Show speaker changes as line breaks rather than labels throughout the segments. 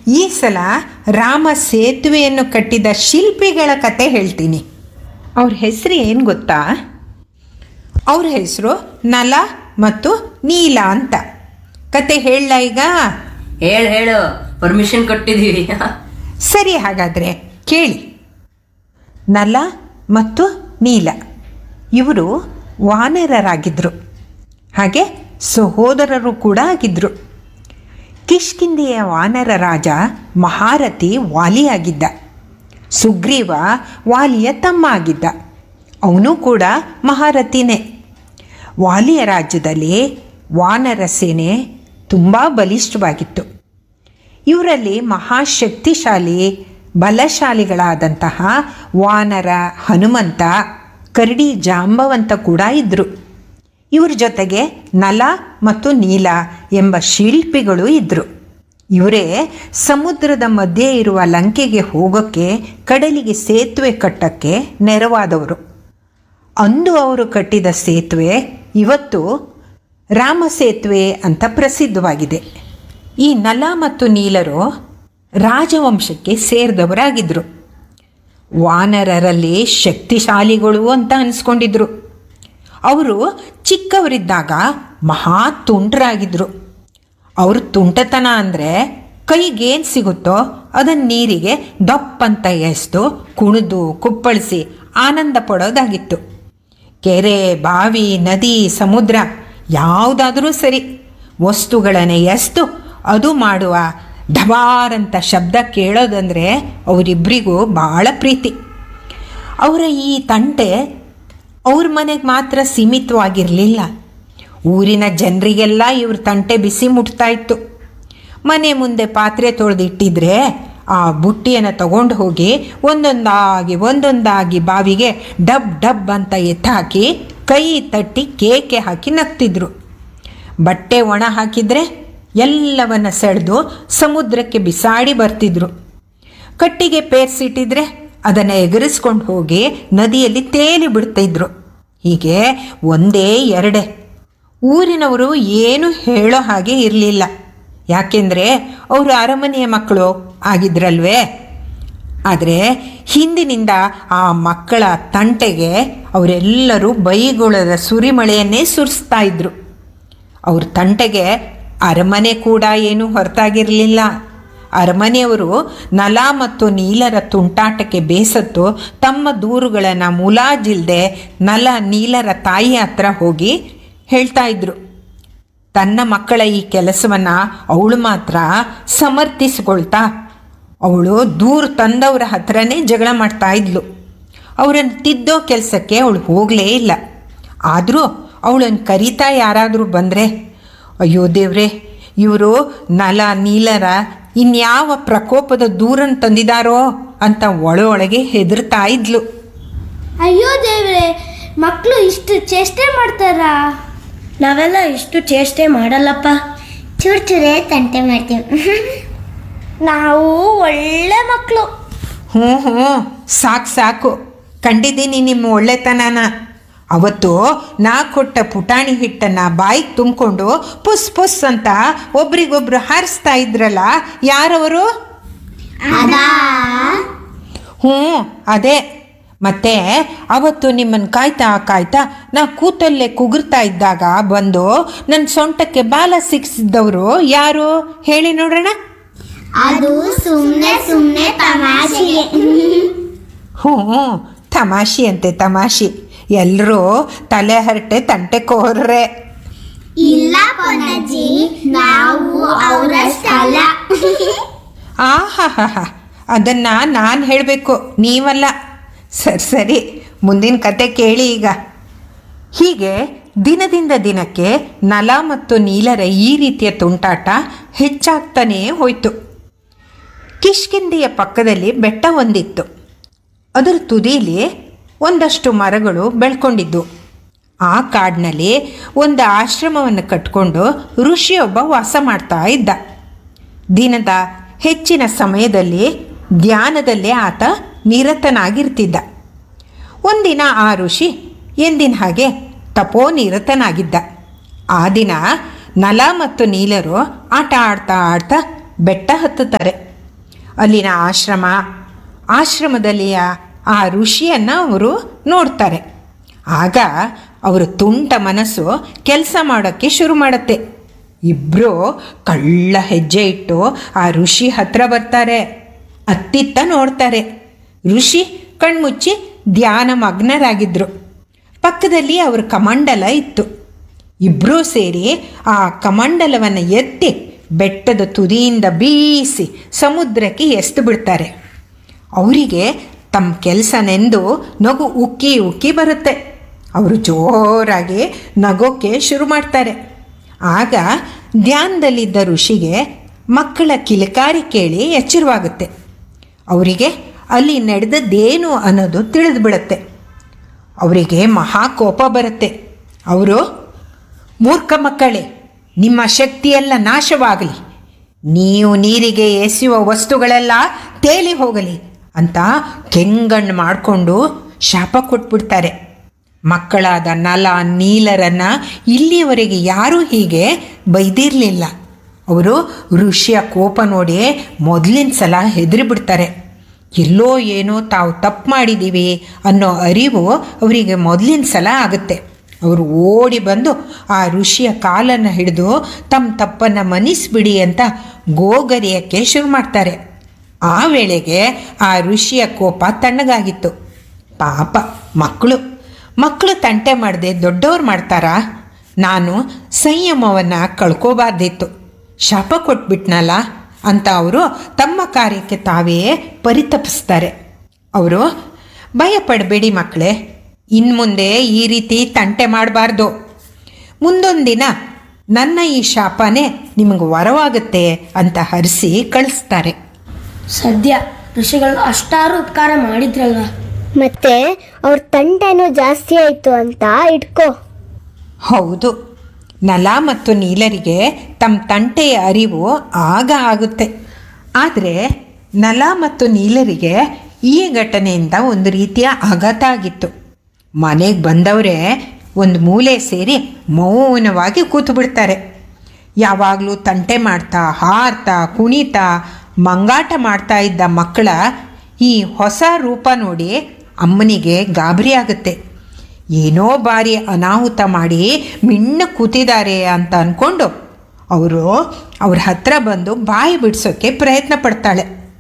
ಈ ಸಲ ರಾಮ ಸೇತುವೆಯನ್ನು ಕಟ್ಟಿದ ಶಿಲ್ಪಿಗಳ ಕತೆ ಹೇಳ್ತೀನಿ ಅವ್ರ ಹೆಸರು ಏನು ಗೊತ್ತಾ ಅವ್ರ ಹೆಸರು ನಲ ಮತ್ತು ನೀಲ ಅಂತ ಕತೆ ಹೇಳಲ ಈಗ
ಹೇಳು ಹೇಳು ಪರ್ಮಿಷನ್ ಕೊಟ್ಟಿದ್ದೀವಿ
ಸರಿ ಹಾಗಾದರೆ ಕೇಳಿ ನಲ ಮತ್ತು ನೀಲ ಇವರು ವಾನರರಾಗಿದ್ದರು ಹಾಗೆ ಸಹೋದರರು ಕೂಡ ಆಗಿದ್ದರು ಕಿಷ್ಕಿಂದೆಯ ವಾನರ ರಾಜ ಮಹಾರಥಿ ವಾಲಿಯಾಗಿದ್ದ ಸುಗ್ರೀವ ವಾಲಿಯ ತಮ್ಮ ಆಗಿದ್ದ ಅವನು ಕೂಡ ಮಹಾರಥಿನೇ ವಾಲಿಯ ರಾಜ್ಯದಲ್ಲಿ ವಾನರ ಸೇನೆ ತುಂಬ ಬಲಿಷ್ಠವಾಗಿತ್ತು ಇವರಲ್ಲಿ ಮಹಾಶಕ್ತಿಶಾಲಿ ಬಲಶಾಲಿಗಳಾದಂತಹ ವಾನರ ಹನುಮಂತ ಕರಡಿ ಜಾಂಬವಂತ ಕೂಡ ಇದ್ದರು ಇವ್ರ ಜೊತೆಗೆ ನಲ ಮತ್ತು ನೀಲ ಎಂಬ ಶಿಲ್ಪಿಗಳು ಇದ್ದರು ಇವರೇ ಸಮುದ್ರದ ಮಧ್ಯೆ ಇರುವ ಲಂಕೆಗೆ ಹೋಗೋಕ್ಕೆ ಕಡಲಿಗೆ ಸೇತುವೆ ಕಟ್ಟಕ್ಕೆ ನೆರವಾದವರು ಅಂದು ಅವರು ಕಟ್ಟಿದ ಸೇತುವೆ ಇವತ್ತು ರಾಮ ಸೇತುವೆ ಅಂತ ಪ್ರಸಿದ್ಧವಾಗಿದೆ ಈ ನಲ ಮತ್ತು ನೀಲರು ರಾಜವಂಶಕ್ಕೆ ಸೇರಿದವರಾಗಿದ್ದರು ವಾನರರಲ್ಲಿ ಶಕ್ತಿಶಾಲಿಗಳು ಅಂತ ಅನಿಸ್ಕೊಂಡಿದ್ರು ಅವರು ಚಿಕ್ಕವರಿದ್ದಾಗ ಮಹಾ ತುಂಟರಾಗಿದ್ದರು ಅವ್ರ ತುಂಟತನ ಅಂದರೆ ಕೈಗೇನು ಸಿಗುತ್ತೋ ಅದನ್ನು ನೀರಿಗೆ ದಪ್ಪಂತ ಎಸ್ದು ಕುಣಿದು ಕುಪ್ಪಳಿಸಿ ಆನಂದ ಪಡೋದಾಗಿತ್ತು ಕೆರೆ ಬಾವಿ ನದಿ ಸಮುದ್ರ ಯಾವುದಾದರೂ ಸರಿ ವಸ್ತುಗಳನ್ನು ಎಸ್ದು ಅದು ಮಾಡುವ ಢಬಾರಂತ ಶಬ್ದ ಕೇಳೋದಂದರೆ ಅವರಿಬ್ಬರಿಗೂ ಭಾಳ ಪ್ರೀತಿ ಅವರ ಈ ತಂಟೆ ಅವ್ರ ಮನೆಗೆ ಮಾತ್ರ ಸೀಮಿತವಾಗಿರಲಿಲ್ಲ ಊರಿನ ಜನರಿಗೆಲ್ಲ ಇವ್ರ ತಂಟೆ ಬಿಸಿ ಮುಟ್ತಾ ಇತ್ತು ಮನೆ ಮುಂದೆ ಪಾತ್ರೆ ತೊಳೆದಿಟ್ಟಿದ್ರೆ ಆ ಬುಟ್ಟಿಯನ್ನು ತಗೊಂಡು ಹೋಗಿ ಒಂದೊಂದಾಗಿ ಒಂದೊಂದಾಗಿ ಬಾವಿಗೆ ಡಬ್ ಡಬ್ ಅಂತ ಎತ್ತಾಕಿ ಕೈ ತಟ್ಟಿ ಕೇಕೆ ಹಾಕಿ ನಗ್ತಿದ್ರು ಬಟ್ಟೆ ಒಣ ಹಾಕಿದರೆ ಎಲ್ಲವನ್ನ ಸೆಳೆದು ಸಮುದ್ರಕ್ಕೆ ಬಿಸಾಡಿ ಬರ್ತಿದ್ರು ಕಟ್ಟಿಗೆ ಪೇರ್ಸಿಟ್ಟಿದ್ರೆ ಅದನ್ನು ಎಗರಿಸ್ಕೊಂಡು ಹೋಗಿ ನದಿಯಲ್ಲಿ ತೇಲಿ ಬಿಡ್ತಿದ್ರು ಹೀಗೆ ಒಂದೇ ಎರಡೇ ಊರಿನವರು ಏನು ಹೇಳೋ ಹಾಗೆ ಇರಲಿಲ್ಲ ಯಾಕೆಂದರೆ ಅವರು ಅರಮನೆಯ ಮಕ್ಕಳು ಆಗಿದ್ರಲ್ವೇ ಆದರೆ ಹಿಂದಿನಿಂದ ಆ ಮಕ್ಕಳ ತಂಟೆಗೆ ಅವರೆಲ್ಲರೂ ಬೈಗುಳದ ಸುರಿಮಳೆಯನ್ನೇ ಸುರಿಸ್ತಾ ಇದ್ರು ಅವ್ರ ತಂಟೆಗೆ ಅರಮನೆ ಕೂಡ ಏನೂ ಹೊರತಾಗಿರಲಿಲ್ಲ ಅರಮನೆಯವರು ನಲ ಮತ್ತು ನೀಲರ ತುಂಟಾಟಕ್ಕೆ ಬೇಸತ್ತು ತಮ್ಮ ದೂರುಗಳನ್ನು ಮುಲಾಜಿಲ್ದೆ ನಲ ನೀಲರ ತಾಯಿ ಹತ್ರ ಹೋಗಿ ಹೇಳ್ತಾ ಇದ್ರು ತನ್ನ ಮಕ್ಕಳ ಈ ಕೆಲಸವನ್ನು ಅವಳು ಮಾತ್ರ ಸಮರ್ಥಿಸಿಕೊಳ್ತಾ ಅವಳು ದೂರ ತಂದವರ ಹತ್ರನೇ ಜಗಳ ಮಾಡ್ತಾ ಇದ್ಲು ಅವರನ್ನು ತಿದ್ದೋ ಕೆಲಸಕ್ಕೆ ಅವಳು ಹೋಗಲೇ ಇಲ್ಲ ಆದರೂ ಅವಳನ್ನು ಕರೀತಾ ಯಾರಾದರೂ ಬಂದರೆ ಅಯ್ಯೋ ದೇವ್ರೆ ಇವರು ನಲ ನೀಲರ ಇನ್ಯಾವ ಪ್ರಕೋಪದ ದೂರನ್ ತಂದಿದಾರೋ ಅಂತ ಒಳ ಒಳಗೆ ಹೆದರ್ತಾ ಇದ್ಲು
ಅಯ್ಯೋ ದೇವ್ರೆ ಮಕ್ಕಳು ಇಷ್ಟು ಚೇಷ್ಟೆ ಮಾಡ್ತಾರಾ
ನಾವೆಲ್ಲ ಇಷ್ಟು ಚೇಷ್ಟೆ ಮಾಡಲ್ಲಪ್ಪ
ಚೂರ್ ಚೂರೇ ತಂಟೆ ಮಾಡ್ತೀವಿ
ನಾವು ಒಳ್ಳೆ ಮಕ್ಕಳು
ಹ್ಞೂ ಹ್ಞೂ ಸಾಕು ಸಾಕು ಕಂಡಿದ್ದೀನಿ ನಿಮ್ಮ ಒಳ್ಳೆತನನ ಅವತ್ತು ನಾ ಕೊಟ್ಟ ಪುಟಾಣಿ ಹಿಟ್ಟನ್ನು ಬಾಯಿಗೆ ತುಂಬಿಕೊಂಡು ಪುಸ್ ಪುಸ್ ಅಂತ ಒಬ್ರಿಗೊಬ್ರು ಹಾರಿಸ್ತಾ ಇದ್ರಲ್ಲ ಯಾರವರು ಹ್ಞೂ ಅದೇ ಮತ್ತೆ ಅವತ್ತು ನಿಮ್ಮನ್ನು ಕಾಯ್ತಾ ಕಾಯ್ತಾ ನಾ ಕೂತಲ್ಲೇ ಕುಗುರ್ತಾ ಇದ್ದಾಗ ಬಂದು ನನ್ನ ಸೊಂಟಕ್ಕೆ ಬಾಲ ಸಿಕ್ಸಿದ್ದವರು ಯಾರು ಹೇಳಿ ನೋಡೋಣ
ಅದು ಸುಮ್ನೆ ಸುಮ್ನೆ ತಮಾಷೆಗೆ
ಹ್ಞೂ ತಮಾಷೆ ಅಂತೆ ತಮಾಷೆ ಎಲ್ಲರೂ ತಲೆ ಹರಟೆ ತಂಟೆ ಕೋರ್ರೆ
ಇಲ್ಲ ಪೊನ್ನಜ್ಜಿ ನಾವು ಅವರಷ್ಟಲ್ಲ
ಆಹಾಹಾ ಅದನ್ನು ನಾನು ಹೇಳಬೇಕು ನೀವಲ್ಲ ಸರಿ ಸರಿ ಮುಂದಿನ ಕತೆ ಕೇಳಿ ಈಗ ಹೀಗೆ ದಿನದಿಂದ ದಿನಕ್ಕೆ ನಲ ಮತ್ತು ನೀಲರ ಈ ರೀತಿಯ ತುಂಟಾಟ ಹೆಚ್ಚಾಗ್ತಾನೇ ಹೋಯಿತು ಕಿಷ್ಕಿಂದೆಯ ಪಕ್ಕದಲ್ಲಿ ಬೆಟ್ಟ ಒಂದಿತ್ತು ಅದರ ತುದಿಲಿ ಒಂದಷ್ಟು ಮರಗಳು ಬೆಳ್ಕೊಂಡಿದ್ದು ಆ ಕಾಡಿನಲ್ಲಿ ಒಂದು ಆಶ್ರಮವನ್ನು ಕಟ್ಕೊಂಡು ಋಷಿಯೊಬ್ಬ ವಾಸ ಮಾಡ್ತಾ ಇದ್ದ ದಿನದ ಹೆಚ್ಚಿನ ಸಮಯದಲ್ಲಿ ಧ್ಯಾನದಲ್ಲೇ ಆತ ನಿರತನಾಗಿರ್ತಿದ್ದ ಒಂದಿನ ಆ ಋಷಿ ಎಂದಿನ ಹಾಗೆ ತಪೋನಿರತನಾಗಿದ್ದ ಆ ದಿನ ನಲ ಮತ್ತು ನೀಲರು ಆಟ ಆಡ್ತಾ ಆಡ್ತಾ ಬೆಟ್ಟ ಹತ್ತುತ್ತಾರೆ ಅಲ್ಲಿನ ಆಶ್ರಮ ಆಶ್ರಮದಲ್ಲಿಯ ಆ ಋಷಿಯನ್ನು ಅವರು ನೋಡ್ತಾರೆ ಆಗ ಅವರ ತುಂಟ ಮನಸ್ಸು ಕೆಲಸ ಮಾಡೋಕ್ಕೆ ಶುರು ಮಾಡುತ್ತೆ ಇಬ್ಬರು ಕಳ್ಳ ಹೆಜ್ಜೆ ಇಟ್ಟು ಆ ಋಷಿ ಹತ್ರ ಬರ್ತಾರೆ ಅತ್ತಿತ್ತ ನೋಡ್ತಾರೆ ಋಷಿ ಕಣ್ಮುಚ್ಚಿ ಧ್ಯಾನ ಮಗ್ನರಾಗಿದ್ದರು ಪಕ್ಕದಲ್ಲಿ ಅವ್ರ ಕಮಂಡಲ ಇತ್ತು ಇಬ್ಬರೂ ಸೇರಿ ಆ ಕಮಂಡಲವನ್ನು ಎತ್ತಿ ಬೆಟ್ಟದ ತುದಿಯಿಂದ ಬೀಸಿ ಸಮುದ್ರಕ್ಕೆ ಎಸ್ದು ಬಿಡ್ತಾರೆ ಅವರಿಗೆ ತಮ್ಮ ಕೆಲಸನೆಂದು ನಗು ಉಕ್ಕಿ ಉಕ್ಕಿ ಬರುತ್ತೆ ಅವರು ಜೋರಾಗಿ ನಗೋಕ್ಕೆ ಶುರು ಮಾಡ್ತಾರೆ ಆಗ ಧ್ಯಾನದಲ್ಲಿದ್ದ ಋಷಿಗೆ ಮಕ್ಕಳ ಕಿಲಕಾರಿ ಕೇಳಿ ಎಚ್ಚರವಾಗುತ್ತೆ ಅವರಿಗೆ ಅಲ್ಲಿ ನಡೆದದ್ದೇನು ಅನ್ನೋದು ತಿಳಿದು ಬಿಡುತ್ತೆ ಅವರಿಗೆ ಮಹಾ ಕೋಪ ಬರುತ್ತೆ ಅವರು ಮೂರ್ಖ ಮಕ್ಕಳೇ ನಿಮ್ಮ ಶಕ್ತಿಯೆಲ್ಲ ನಾಶವಾಗಲಿ ನೀವು ನೀರಿಗೆ ಎಸೆಯುವ ವಸ್ತುಗಳೆಲ್ಲ ತೇಲಿ ಹೋಗಲಿ ಅಂತ ಕೆಂಗಣ್ಣು ಮಾಡಿಕೊಂಡು ಶಾಪ ಕೊಟ್ಬಿಡ್ತಾರೆ ಮಕ್ಕಳಾದ ನಲ ನೀಲರನ್ನ ಇಲ್ಲಿಯವರೆಗೆ ಯಾರೂ ಹೀಗೆ ಬೈದಿರಲಿಲ್ಲ ಅವರು ಋಷಿಯ ಕೋಪ ನೋಡಿ ಮೊದಲಿನ ಸಲ ಹೆದರಿ ಬಿಡ್ತಾರೆ ಎಲ್ಲೋ ಏನೋ ತಾವು ತಪ್ಪು ಮಾಡಿದ್ದೀವಿ ಅನ್ನೋ ಅರಿವು ಅವರಿಗೆ ಮೊದಲಿನ ಸಲ ಆಗುತ್ತೆ ಅವರು ಓಡಿ ಬಂದು ಆ ಋಷಿಯ ಕಾಲನ್ನು ಹಿಡಿದು ತಮ್ಮ ತಪ್ಪನ್ನು ಮನ್ನಿಸ್ಬಿಡಿ ಅಂತ ಗೋಗರಿಯಕ್ಕೆ ಶುರು ಮಾಡ್ತಾರೆ ಆ ವೇಳೆಗೆ ಆ ಋಷಿಯ ಕೋಪ ತಣ್ಣಗಾಗಿತ್ತು ಪಾಪ ಮಕ್ಕಳು ಮಕ್ಕಳು ತಂಟೆ ಮಾಡದೆ ದೊಡ್ಡವ್ರು ಮಾಡ್ತಾರಾ ನಾನು ಸಂಯಮವನ್ನು ಕಳ್ಕೋಬಾರ್ದಿತ್ತು ಶಾಪ ಕೊಟ್ಬಿಟ್ನಲ್ಲ ಅಂತ ಅವರು ತಮ್ಮ ಕಾರ್ಯಕ್ಕೆ ತಾವೇ ಪರಿತಪಿಸ್ತಾರೆ ಅವರು ಭಯಪಡಬೇಡಿ ಮಕ್ಕಳೇ ಇನ್ನು ಮುಂದೆ ಈ ರೀತಿ ತಂಟೆ ಮಾಡಬಾರ್ದು ಮುಂದೊಂದು ದಿನ ನನ್ನ ಈ ಶಾಪನೇ ನಿಮಗೆ ವರವಾಗುತ್ತೆ ಅಂತ ಹರಿಸಿ ಕಳಿಸ್ತಾರೆ
ಸದ್ಯ ಋಷಿಗಳು ಅಷ್ಟಾರು ಉಪಕಾರ ಮಾಡಿದ್ರಲ್ವಾ
ಮತ್ತೆ ಅವ್ರ ತಂಟೆನೂ ಜಾಸ್ತಿ ಆಯ್ತು ಅಂತ ಇಟ್ಕೋ
ಹೌದು ನಲ ಮತ್ತು ನೀಲರಿಗೆ ತಮ್ಮ ತಂಟೆಯ ಅರಿವು ಆಗ ಆಗುತ್ತೆ ಆದರೆ ನಲ ಮತ್ತು ನೀಲರಿಗೆ ಈ ಘಟನೆಯಿಂದ ಒಂದು ರೀತಿಯ ಆಘಾತ ಆಗಿತ್ತು ಮನೆಗೆ ಬಂದವರೇ ಒಂದು ಮೂಲೆ ಸೇರಿ ಮೌನವಾಗಿ ಕೂತು ಬಿಡ್ತಾರೆ ಯಾವಾಗಲೂ ತಂಟೆ ಮಾಡ್ತಾ ಹಾರ್ತಾ ಕುಣಿತಾ ಮಂಗಾಟ ಮಾಡ್ತಾ ಇದ್ದ ಮಕ್ಕಳ ಈ ಹೊಸ ರೂಪ ನೋಡಿ ಅಮ್ಮನಿಗೆ ಗಾಬರಿ ಆಗುತ್ತೆ ಏನೋ ಬಾರಿ ಅನಾಹುತ ಮಾಡಿ ಮಿಣ್ಣ ಕೂತಿದ್ದಾರೆ ಅಂತ ಅಂದ್ಕೊಂಡು ಅವರು ಅವ್ರ ಹತ್ರ ಬಂದು ಬಾಯಿ ಬಿಡಿಸೋಕ್ಕೆ ಪ್ರಯತ್ನ ಪಡ್ತಾಳೆ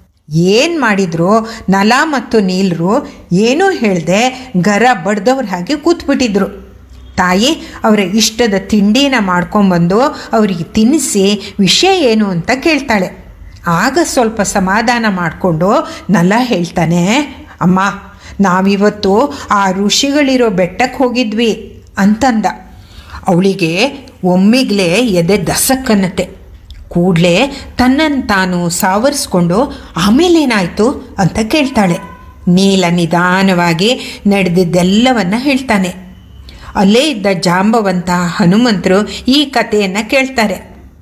ಏನು ಮಾಡಿದ್ರು ನಲ ಮತ್ತು ನೀಲರು ಏನೂ ಹೇಳ್ದೆ ಗರ ಬಡ್ದವ್ರ ಹಾಗೆ ಕೂತ್ಬಿಟ್ಟಿದ್ರು ತಾಯಿ ಅವರ ಇಷ್ಟದ ತಿಂಡಿನ ಮಾಡ್ಕೊಂಬಂದು ಅವರಿಗೆ ತಿನ್ನಿಸಿ ವಿಷಯ ಏನು ಅಂತ ಕೇಳ್ತಾಳೆ ಆಗ ಸ್ವಲ್ಪ ಸಮಾಧಾನ ಮಾಡಿಕೊಂಡು ನಲ ಹೇಳ್ತಾನೆ ಅಮ್ಮ ನಾವಿವತ್ತು ಆ ಋಷಿಗಳಿರೋ ಬೆಟ್ಟಕ್ಕೆ ಹೋಗಿದ್ವಿ ಅಂತಂದ ಅವಳಿಗೆ ಒಮ್ಮಿಗ್ಲೇ ಎದೆ ದಸಕ್ಕನ್ನತ್ತೆ ಕೂಡಲೇ ತನ್ನನ್ನು ತಾನು ಸಾವರಿಸ್ಕೊಂಡು ಆಮೇಲೇನಾಯಿತು ಅಂತ ಕೇಳ್ತಾಳೆ ನೀಲ ನಿಧಾನವಾಗಿ ನಡೆದಿದ್ದೆಲ್ಲವನ್ನ ಹೇಳ್ತಾನೆ ಅಲ್ಲೇ ಇದ್ದ ಜಾಂಬವಂತ ಹನುಮಂತರು ಈ ಕಥೆಯನ್ನು ಕೇಳ್ತಾರೆ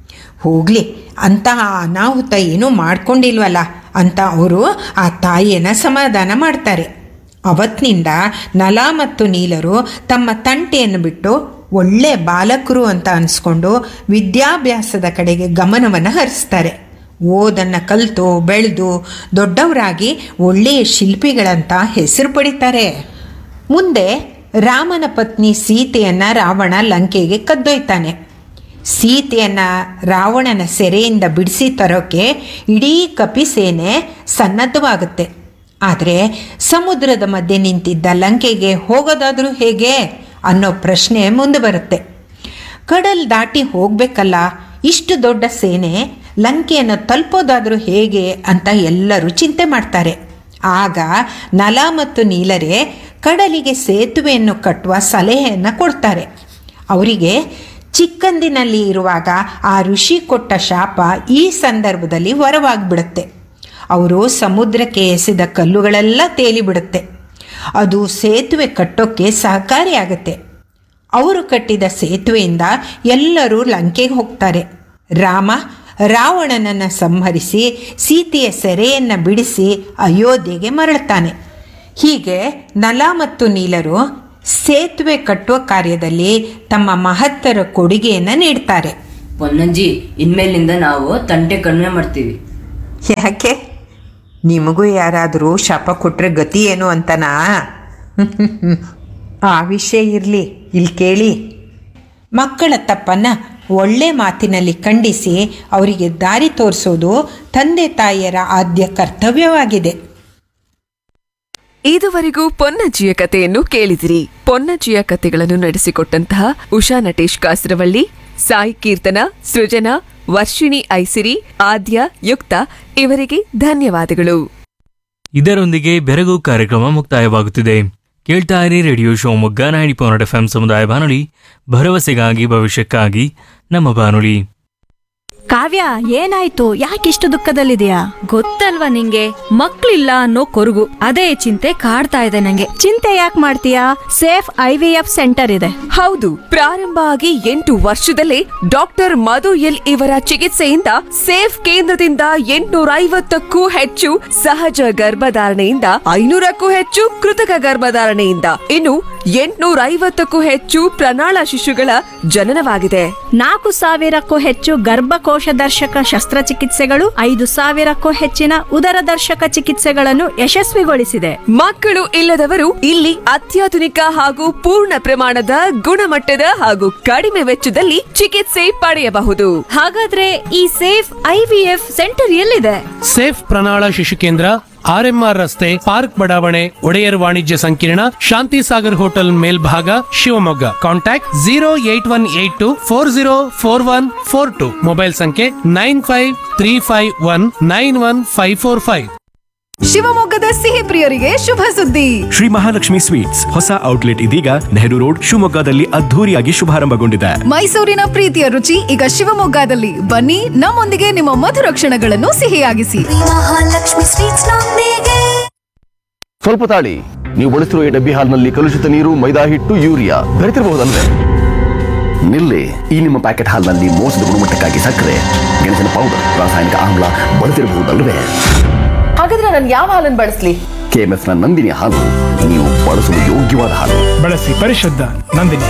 ಹೋಗಲಿ ಅಂತಹ ಅನಾಹುತ ಏನೂ ಮಾಡ್ಕೊಂಡಿಲ್ವಲ್ಲ ಅಂತ ಅವರು ಆ ತಾಯಿಯನ್ನು ಸಮಾಧಾನ ಮಾಡ್ತಾರೆ ಅವತ್ತಿನಿಂದ ನಲ ಮತ್ತು ನೀಲರು ತಮ್ಮ ತಂಟೆಯನ್ನು ಬಿಟ್ಟು ಒಳ್ಳೆ ಬಾಲಕರು ಅಂತ ಅನಿಸ್ಕೊಂಡು ವಿದ್ಯಾಭ್ಯಾಸದ ಕಡೆಗೆ ಗಮನವನ್ನು ಹರಿಸ್ತಾರೆ ಓದನ್ನು ಕಲಿತು ಬೆಳೆದು ದೊಡ್ಡವರಾಗಿ ಒಳ್ಳೆಯ ಶಿಲ್ಪಿಗಳಂತ ಹೆಸರು ಪಡಿತಾರೆ ಮುಂದೆ ರಾಮನ ಪತ್ನಿ ಸೀತೆಯನ್ನು ರಾವಣ ಲಂಕೆಗೆ ಕದ್ದೊಯ್ತಾನೆ ಸೀತೆಯನ್ನು ರಾವಣನ ಸೆರೆಯಿಂದ ಬಿಡಿಸಿ ತರೋಕ್ಕೆ ಇಡೀ ಕಪಿಸೇನೆ ಸನ್ನದ್ಧವಾಗುತ್ತೆ ಆದರೆ ಸಮುದ್ರದ ಮಧ್ಯೆ ನಿಂತಿದ್ದ ಲಂಕೆಗೆ ಹೋಗೋದಾದರೂ ಹೇಗೆ ಅನ್ನೋ ಪ್ರಶ್ನೆ ಮುಂದೆ ಬರುತ್ತೆ ಕಡಲ್ ದಾಟಿ ಹೋಗಬೇಕಲ್ಲ ಇಷ್ಟು ದೊಡ್ಡ ಸೇನೆ ಲಂಕೆಯನ್ನು ತಲುಪೋದಾದರೂ ಹೇಗೆ ಅಂತ ಎಲ್ಲರೂ ಚಿಂತೆ ಮಾಡ್ತಾರೆ ಆಗ ನಲ ಮತ್ತು ನೀಲರೇ ಕಡಲಿಗೆ ಸೇತುವೆಯನ್ನು ಕಟ್ಟುವ ಸಲಹೆಯನ್ನು ಕೊಡ್ತಾರೆ ಅವರಿಗೆ ಚಿಕ್ಕಂದಿನಲ್ಲಿ ಇರುವಾಗ ಆ ಋಷಿ ಕೊಟ್ಟ ಶಾಪ ಈ ಸಂದರ್ಭದಲ್ಲಿ ವರವಾಗಿಬಿಡುತ್ತೆ ಅವರು ಸಮುದ್ರಕ್ಕೆ ಎಸೆದ ಕಲ್ಲುಗಳೆಲ್ಲ ತೇಲಿಬಿಡುತ್ತೆ ಅದು ಸೇತುವೆ ಕಟ್ಟೋಕ್ಕೆ ಸಹಕಾರಿಯಾಗುತ್ತೆ ಅವರು ಕಟ್ಟಿದ ಸೇತುವೆಯಿಂದ ಎಲ್ಲರೂ ಲಂಕೆಗೆ ಹೋಗ್ತಾರೆ ರಾಮ ರಾವಣನನ್ನು ಸಂಹರಿಸಿ ಸೀತೆಯ ಸೆರೆಯನ್ನು ಬಿಡಿಸಿ ಅಯೋಧ್ಯೆಗೆ ಮರಳುತ್ತಾನೆ ಹೀಗೆ ನಲ ಮತ್ತು ನೀಲರು ಸೇತುವೆ ಕಟ್ಟುವ ಕಾರ್ಯದಲ್ಲಿ ತಮ್ಮ ಮಹತ್ತರ ಕೊಡುಗೆಯನ್ನು ನೀಡ್ತಾರೆ
ಪೊನ್ನಂಜಿ ಇನ್ಮೇಲಿಂದ ನಾವು ತಂಟೆ ಕಡಿಮೆ ಮಾಡ್ತೀವಿ
ಯಾಕೆ ನಿಮಗೂ ಯಾರಾದರೂ ಶಾಪ ಕೊಟ್ಟರೆ ಗತಿ ಏನು ಅಂತನಾ ಆ ವಿಷಯ ಇರಲಿ ಇಲ್ಲಿ ಕೇಳಿ ಮಕ್ಕಳ ತಪ್ಪನ್ನು ಒಳ್ಳೆ ಮಾತಿನಲ್ಲಿ ಖಂಡಿಸಿ ಅವರಿಗೆ ದಾರಿ ತೋರಿಸೋದು ತಂದೆ ತಾಯಿಯರ ಆದ್ಯ ಕರ್ತವ್ಯವಾಗಿದೆ
ಇದುವರೆಗೂ ಪೊನ್ನಜ್ಜಿಯ ಕಥೆಯನ್ನು ಕೇಳಿದಿರಿ ಪೊನ್ನಜ್ಜಿಯ ಕಥೆಗಳನ್ನು ನಡೆಸಿಕೊಟ್ಟಂತಹ ಉಷಾ ನಟೇಶ್ ಕಾಸರವಳ್ಳಿ ಸಾಯಿ ಕೀರ್ತನ ಸೃಜನಾ ವರ್ಷಿಣಿ ಐಸಿರಿ ಆದ್ಯ ಯುಕ್ತ ಇವರಿಗೆ ಧನ್ಯವಾದಗಳು
ಇದರೊಂದಿಗೆ ಬೆರಗು ಕಾರ್ಯಕ್ರಮ ಮುಕ್ತಾಯವಾಗುತ್ತಿದೆ ಕೇಳ್ತಾ ಇರಿ radio Shivamogga ninety point F M ಸಮುದಾಯ ಬಾನುಲಿ ಭರವಸೆಗಾಗಿ ಭವಿಷ್ಯಕ್ಕಾಗಿ ನಮ್ಮ ಬಾನುಲಿ
ಕಾವ್ಯ ಏನಾಯ್ತು ಯಾಕಿಷ್ಟು ದುಃಖದಲ್ಲಿದೆಯಾ
ಗೊತ್ತಲ್ವಾ ನಿಂಗೆ ಮಕ್ಳಿಲ್ಲ ಅನ್ನೋ ಕೊರಗು ಅದೇ ಚಿಂತೆ ಕಾಡ್ತಾ ಇದೆ ನಂಗೆ
ಚಿಂತೆ ಯಾಕೆ ಮಾಡ್ತೀಯಾ safe I V F centre ಇದೆ
ಹೌದು ಪ್ರಾರಂಭ ಆಗಿ ಎಂಟು ವರ್ಷದಲ್ಲೇ ಡಾಕ್ಟರ್ ಮಧು ಎಲ್ ಇವರ ಚಿಕಿತ್ಸೆಯಿಂದ ಸೇಫ್ ಕೇಂದ್ರದಿಂದ ಎಂಟುನೂರ ಐವತ್ತಕ್ಕೂ ಹೆಚ್ಚು ಸಹಜ ಗರ್ಭಧಾರಣೆಯಿಂದ ಐನೂರಕ್ಕೂ ಹೆಚ್ಚು ಕೃತಕ ಗರ್ಭಧಾರಣೆಯಿಂದ ಇನ್ನು ಎಂಟುನೂರ ಐವತ್ತಕ್ಕೂ ಹೆಚ್ಚು ಪ್ರಣಾಳ ಶಿಶುಗಳ ಜನನವಾಗಿದೆ
ನಾಲ್ಕು ಸಾವಿರಕ್ಕೂ ಹೆಚ್ಚು ಗರ್ಭಕೋಶ ದರ್ಶಕ ಶಸ್ತ್ರಚಿಕಿತ್ಸೆಗಳು ಐದು ಸಾವಿರಕ್ಕೂ ಹೆಚ್ಚಿನ ಉದರ ದರ್ಶಕ ಚಿಕಿತ್ಸೆಗಳನ್ನು ಯಶಸ್ವಿಗೊಳಿಸಿದೆ
ಮಕ್ಕಳು ಇಲ್ಲದವರು ಇಲ್ಲಿ ಅತ್ಯಾಧುನಿಕ ಹಾಗೂ ಪೂರ್ಣ ಪ್ರಮಾಣದ ಗುಣಮಟ್ಟದ ಹಾಗೂ ಕಡಿಮೆ ವೆಚ್ಚದಲ್ಲಿ ಚಿಕಿತ್ಸೆ ಪಡೆಯಬಹುದು
ಹಾಗಾದ್ರೆ ಈ ಸೇಫ್ ಐವಿಎಫ್ ಸೆಂಟರ್ ಎಲ್ಲಿದೆ
ಸೇಫ್ ಪ್ರಣಾಳ ಶಿಶು ಕೇಂದ್ರ ಆರ್ಎಂಆರ್ ರಸ್ತೆ ಪಾರ್ಕ್ ಬಡಾವಣೆ ಒಡೆಯರ್ ವಾಣಿಜ್ಯ ಸಂಕೀರ್ಣ ಶಾಂತಿ ಸಾಗರ್ ಹೋಟೆಲ್ ಮೇಲ್ಭಾಗ Shivamogga contact zero eight one eight two four zero four one four two mobile ಸಂಖ್ಯೆ nine five three five one nine one five four five
ಶಿವಮೊಗ್ಗದ ಸಿಹಿ ಪ್ರಿಯರಿಗೆ ಶುಭ ಸುದ್ದಿ
ಶ್ರೀ ಮಹಾಲಕ್ಷ್ಮಿ ಸ್ವೀಟ್ಸ್ ಹೊಸ ಔಟ್ಲೆಟ್ ಇದೀಗ ನೆಹರು ರೋಡ್ ಶಿವಮೊಗ್ಗದಲ್ಲಿ ಅದ್ಧೂರಿಯಾಗಿ ಶುಭಾರಂಭಗೊಂಡಿದೆ
ಮೈಸೂರಿನ ಪ್ರೀತಿಯ ರುಚಿ ಈಗ ಶಿವಮೊಗ್ಗದಲ್ಲಿ ಬನ್ನಿ ನಮ್ಮೊಂದಿಗೆ ನಿಮ್ಮ ಮಧುರ ಕ್ಷಣಗಳನ್ನು ಸಿಹಿಯಾಗಿಸಿ
ಸ್ವಲ್ಪ ತಾಳಿ ನೀವು ಬಳಸಿರುವ ಈ ಡಬ್ಬಿ ಹಾಲ್ನಲ್ಲಿ ಕಲುಷಿತ ನೀರು ಮೈದಾ ಹಿಟ್ಟು ಯೂರಿಯಾ ಬೆರೆತಿರಬಹುದಲ್ವೇ ನಿಲ್ಲಿ ಈ ನಿಮ್ಮ ಪ್ಯಾಕೆಟ್ ಹಾಲ್ನಲ್ಲಿ ಮೋಸದ ಗುಣಮಟ್ಟಕ್ಕಾಗಿ ಸಕ್ಕರೆ ಗೆಣಸಿನ ಪೌಡರ್ ರಾಸಾಯನಿಕ ಆಮ್ಲ ಬಳಸಿರಬಹುದಲ್ವೇ
ಹಾಗಾದ್ರೆ ನಾನು ಯಾವ ಹಾಲನ್ನು ಬಳಸಲಿ
ಕೆಎಂಎಫ್ ನ ನಂದಿನಿ ಹಾಲು ನೀವು ಬಳಸಲು ಯೋಗ್ಯವಾದ ಹಾಲು
ಬಳಸಿ ಪರಿಶುದ್ಧ ನಂದಿನಿ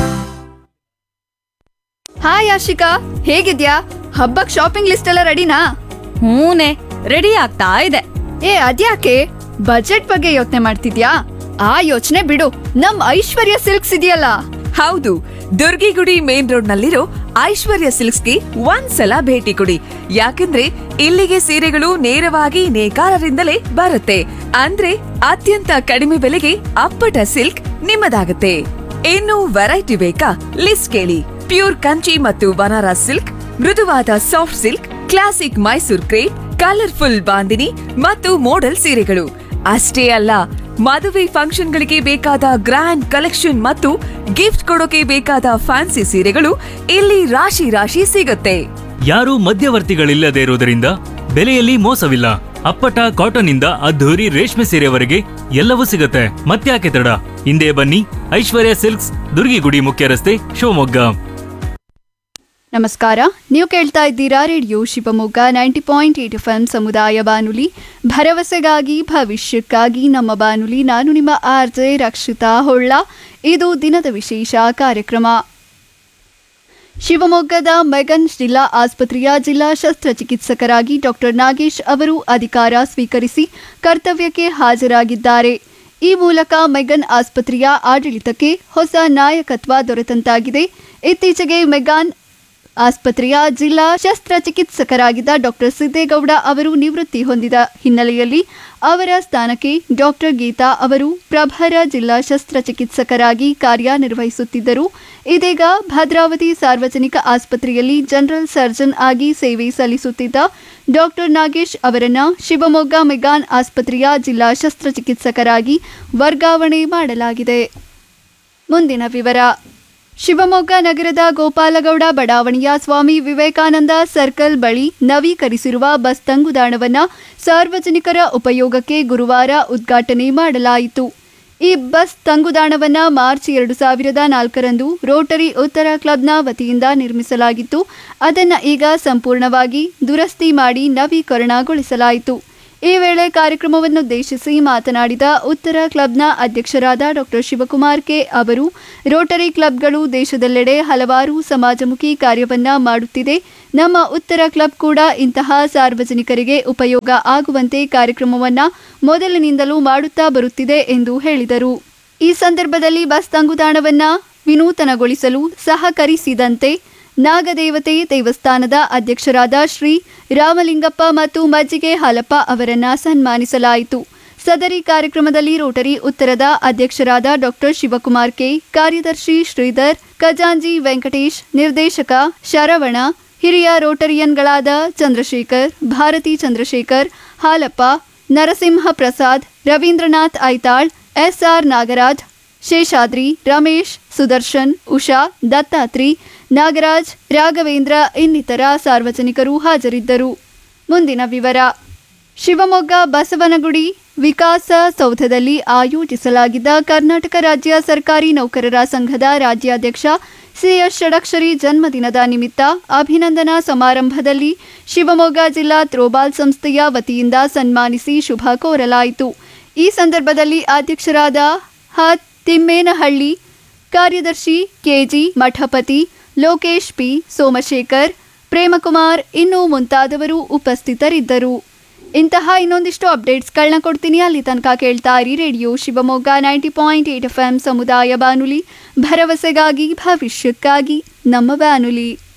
ಹಾಯ್ ಆಶಿಕಾ ಹೇಗಿದ್ಯಾ ಹಬ್ಬಕ್ ಶಾಪಿಂಗ್ ಲಿಸ್ಟ್ ಎಲ್ಲ ರೆಡಿನಾ
ಹೂನೆ ರೆಡಿ ಆಗ್ತಾ ಇದೆ
ಏ ಅದ್ಯಾಕೆ ಬಜೆಟ್ ಬಗ್ಗೆ ಯೋಚನೆ ಮಾಡ್ತಿದ್ಯಾ ಆ ಯೋಚನೆ ಬಿಡು ನಮ್ ಐಶ್ವರ್ಯ ಸಿಲ್ಕ್ಸ್ ಇದೆಯಲ್ಲ
ಹೌದು ದುರ್ಗಿಗುಡಿ ಮೇನ್ ರೋಡ್ ನಲ್ಲಿರೋ ಐಶ್ವರ್ಯ ಸಿಲ್ಕ್ಸ್ಗೆ ಒಂದ್ಸಲ ಭೇಟಿ ಕೊಡಿ ಯಾಕಂದ್ರೆ ಇಲ್ಲಿಗೆ ಸೀರೆಗಳು ನೇರವಾಗಿ ನೇಕಾರರಿಂದಲೇ ಬರುತ್ತೆ ಅಂದ್ರೆ ಅತ್ಯಂತ ಕಡಿಮೆ ಬೆಲೆಗೆ ಅಪ್ಪಟ ಸಿಲ್ಕ್ ನಿಮ್ಮದಾಗುತ್ತೆ ಇನ್ನು ವೆರೈಟಿ ಬೇಕಾ ಲಿಸ್ಟ್ ಕೇಳಿ ಪ್ಯೂರ್ ಕಂಚಿ ಮತ್ತು ಬನಾರಸ್ ಸಿಲ್ಕ್ ಮೃದುವಾದ soft silk classic Mysore crepe colourful bandhani ಮತ್ತು ಮೋಡಲ್ ಸೀರೆಗಳು ಅಷ್ಟೇ ಅಲ್ಲ ಮದುವೆ ಫಂಕ್ಷನ್ಗಳಿಗೆ ಬೇಕಾದ ಗ್ರ್ಯಾಂಡ್ ಕಲೆಕ್ಷನ್ ಮತ್ತು ಗಿಫ್ಟ್ ಕೊಡೋಕೆ ಬೇಕಾದ ಫ್ಯಾನ್ಸಿ ಸೀರೆಗಳು ಇಲ್ಲಿ ರಾಶಿ ರಾಶಿ ಸಿಗುತ್ತೆ
ಯಾರೂ ಮಧ್ಯವರ್ತಿಗಳಿಲ್ಲದೆ ಇರುವುದರಿಂದ ಬೆಲೆಯಲ್ಲಿ ಮೋಸವಿಲ್ಲ ಅಪ್ಪಟ ಕಾಟನ್ ಇಂದ ಅದ್ಧೂರಿ ರೇಷ್ಮೆ ಸೀರೆವರೆಗೆ ಎಲ್ಲವೂ ಸಿಗುತ್ತೆ ಮತ್ತ್ಯಾಕೆ ತಡ ಹಿಂದೆ ಬನ್ನಿ ಐಶ್ವರ್ಯ ಸಿಲ್ಕ್ಸ್ ದುರ್ಗಿಗುಡಿ ಮುಖ್ಯ ರಸ್ತೆ ಶಿವಮೊಗ್ಗ
ನಮಸ್ಕಾರ ನೀವು ಕೇಳ್ತಾ ಇದ್ದೀರಾ radio Shivamogga ninety point eight F M ಸಮುದಾಯ ಬಾನುಲಿ ಭರವಸೆಗಾಗಿ ಭವಿಷ್ಯಕ್ಕಾಗಿ ನಮ್ಮ ಬಾನುಲಿ ನಾನು ನಿಮ್ಮ ಆರ್ ಜೆ ರಕ್ಷಿತಾ ಹೊಳ್ಳ ಇದು ದಿನದ ವಿಶೇಷ ಕಾರ್ಯಕ್ರಮ ಶಿವಮೊಗ್ಗದ ಮೆಗನ್ ಜಿಲ್ಲಾ ಆಸ್ಪತ್ರೆಯ ಜಿಲ್ಲಾ ಶಸ್ತ್ರಚಿಕಿತ್ಸಕರಾಗಿ ಡಾಕ್ಟರ್ ನಾಗೇಶ್ ಅವರು ಅಧಿಕಾರ ಸ್ವೀಕರಿಸಿ ಕರ್ತವ್ಯಕ್ಕೆ ಹಾಜರಾಗಿದ್ದಾರೆ ಈ ಮೂಲಕ ಮೆಗನ್ ಆಸ್ಪತ್ರೆಯ ಆಡಳಿತಕ್ಕೆ ಹೊಸ ನಾಯಕತ್ವ ದೊರೆತಂತಾಗಿದೆ ಇತ್ತೀಚೆಗೆ ಮೆಗಾನ್ ಆಸ್ಪತ್ರೆಯ ಜಿಲ್ಲಾ ಶಸ್ತ್ರಚಿಕಿತ್ಸಕರಾಗಿದ್ದ ಡಾಕ್ಟರ್ ಸಿದ್ದೇಗೌಡ ಅವರು ನಿವೃತ್ತಿ ಹೊಂದಿದ ಹಿನ್ನೆಲೆಯಲ್ಲಿ ಅವರ ಸ್ಥಾನಕ್ಕೆ ಡಾಕ್ಟರ್ ಗೀತಾ ಅವರು ಪ್ರಭಾರ ಜಿಲ್ಲಾ ಶಸ್ತ್ರಚಿಕಿತ್ಸಕರಾಗಿ ಕಾರ್ಯನಿರ್ವಹಿಸುತ್ತಿದ್ದರು ಇದೀಗ ಭದ್ರಾವತಿ ಸಾರ್ವಜನಿಕ ಆಸ್ಪತ್ರೆಯಲ್ಲಿ ಜನರಲ್ ಸರ್ಜನ್ ಆಗಿ ಸೇವೆ ಸಲ್ಲಿಸುತ್ತಿದ್ದ ಡಾಕ್ಟರ್ ನಾಗೇಶ್ ಅವರನ್ನ ಶಿವಮೊಗ್ಗ ಮೆಗಾನ್ ಆಸ್ಪತ್ರೆಯ ಜಿಲ್ಲಾ ಶಸ್ತ್ರಚಿಕಿತ್ಸಕರಾಗಿ ವರ್ಗಾವಣೆ ಮಾಡಲಾಗಿದೆ ಮುಂದಿನ ವಿವರ ಶಿವಮೊಗ್ಗ ನಗರದ ಗೋಪಾಲಗೌಡ ಬಡಾವಣೆಯ ಸ್ವಾಮಿ ವಿವೇಕಾನಂದ ಸರ್ಕಲ್ ಬಳಿ ನವೀಕರಿಸಿರುವ ಬಸ್ ತಂಗುದಾಣವನ್ನು ಸಾರ್ವಜನಿಕರ ಉಪಯೋಗಕ್ಕೆ ಗುರುವಾರ ಉದ್ಘಾಟನೆ ಮಾಡಲಾಯಿತು ಈ ಬಸ್ ತಂಗುದಾಣವನ್ನು ಮಾರ್ಚ್ ಎರಡು ಸಾವಿರದ ನಾಲ್ಕರಂದು ರೋಟರಿ ಉತ್ತರ ಕ್ಲಬ್ನ ವತಿಯಿಂದ ನಿರ್ಮಿಸಲಾಗಿತ್ತು ಅದನ್ನು ಈಗ ಸಂಪೂರ್ಣವಾಗಿ ದುರಸ್ತಿ ಮಾಡಿ ನವೀಕರಣಗೊಳಿಸಲಾಯಿತು ಈ ವೇಳೆ ಕಾರ್ಯಕ್ರಮವನ್ನುದ್ದೇಶಿಸಿ ಮಾತನಾಡಿದ ಉತ್ತರ ಕ್ಲಬ್ನ ಅಧ್ಯಕ್ಷರಾದ ಡಾಕ್ಟರ್ ಶಿವಕುಮಾರ್ ಕೆ ಅವರು ರೋಟರಿ ಕ್ಲಬ್ಗಳು ದೇಶದೆಲ್ಲೆಡೆ ಹಲವಾರು ಸಮಾಜಮುಖಿ ಕಾರ್ಯವನ್ನ ಮಾಡುತ್ತಿದೆ ನಮ್ಮ ಉತ್ತರ ಕ್ಲಬ್ ಕೂಡ ಇಂತಹ ಸಾರ್ವಜನಿಕರಿಗೆ ಉಪಯೋಗ ಆಗುವಂತೆ ಕಾರ್ಯಕ್ರಮವನ್ನ ಮೊದಲಿನಿಂದಲೂ ಮಾಡುತ್ತಾ ಬರುತ್ತಿದೆ ಎಂದು ಹೇಳಿದರು ಈ ಸಂದರ್ಭದಲ್ಲಿ ಬಸ್ ತಂಗುದಾಣವನ್ನ ವಿನೂತನಗೊಳಿಸಲು ಸಹಕರಿಸಿದಂತೆ ನಾಗದೇವತೆ ದೇವಸ್ಥಾನದ ಅಧ್ಯಕ್ಷರಾದ ಶ್ರೀ ರಾಮಲಿಂಗಪ್ಪ ಮತ್ತು ಮಜ್ಜಿಗೆ ಹಾಲಪ್ಪ ಅವರನ್ನ ಸನ್ಮಾನಿಸಲಾಯಿತು ಸದರಿ ಕಾರ್ಯಕ್ರಮದಲ್ಲಿ ರೋಟರಿ ಉತ್ತರದ ಅಧ್ಯಕ್ಷರಾದ ಡಾಕ್ಟರ್ ಶಿವಕುಮಾರ್ ಕೆ ಕಾರ್ಯದರ್ಶಿ ಶ್ರೀಧರ್ ಖಜಾಂಜಿ ವೆಂಕಟೇಶ್ ನಿರ್ದೇಶಕ ಶರವಣ ಹಿರಿಯ ರೋಟರಿಯನ್ಗಳಾದ ಚಂದ್ರಶೇಖರ್ ಭಾರತಿ ಚಂದ್ರಶೇಖರ್ ಹಾಲಪ್ಪ ನರಸಿಂಹ ಪ್ರಸಾದ್ ರವೀಂದ್ರನಾಥ್ ಐತಾಳ್ ಎಸ್ಆರ್ ನಾಗರಾಜ್ ಶೇಷಾದ್ರಿ ರಮೇಶ್ ಸುದರ್ಶನ್ ಉಷಾ ದತ್ತಾತ್ರಿ ನಾಗರಾಜ್ ರಾಘವೇಂದ್ರ ಇನ್ನಿತರ ಸಾರ್ವಜನಿಕರು ಹಾಜರಿದ್ದರು ಮುಂದಿನ ವಿವರ ಶಿವಮೊಗ್ಗ ಬಸವನಗುಡಿ ವಿಕಾಸ ಸೌಧದಲ್ಲಿ ಆಯೋಜಿಸಲಾಗಿದ್ದ ಕರ್ನಾಟಕ ರಾಜ್ಯ ಸರ್ಕಾರಿ ನೌಕರರ ಸಂಘದ ರಾಜ್ಯಾಧ್ಯಕ್ಷ ಸಿಎಸ್ ಷಡಕ್ಷರಿ ಜನ್ಮದಿನದ ನಿಮಿತ್ತ ಅಭಿನಂದನಾ ಸಮಾರಂಭದಲ್ಲಿ ಶಿವಮೊಗ್ಗ ಜಿಲ್ಲಾ ತ್ರೋಬಾಲ್ ಸಂಸ್ಥೆಯ ವತಿಯಿಂದ ಸನ್ಮಾನಿಸಿ ಶುಭ ಕೋರಲಾಯಿತು ಈ ಸಂದರ್ಭದಲ್ಲಿ ಅಧ್ಯಕ್ಷರಾದ ಹ ತಿಮ್ಮೇನಹಳ್ಳಿ ಕಾರ್ಯದರ್ಶಿ ಕೆಜಿ ಮಠಪತಿ ಲೋಕೇಶ್ ಪಿ ಸೋಮಶೇಖರ್ ಪ್ರೇಮಕುಮಾರ್ ಇನ್ನೂ ಮುಂತಾದವರು ಉಪಸ್ಥಿತರಿದ್ದರು ಇಂತಹ ಇನ್ನೊಂದಿಷ್ಟು ಅಪ್ಡೇಟ್ಸ್ಗಳನ್ನ ಕೊಡ್ತೀನಿ ಅಲ್ಲಿ ತನಕ ಕೇಳ್ತಾ ಇರಿ radio Shivamogga ninety point eight F M ಸಮುದಾಯ ಬಾನುಲಿ ಭರವಸೆಗಾಗಿ ಭವಿಷ್ಯಕ್ಕಾಗಿ ನಮ್ಮ ಬಾನುಲಿ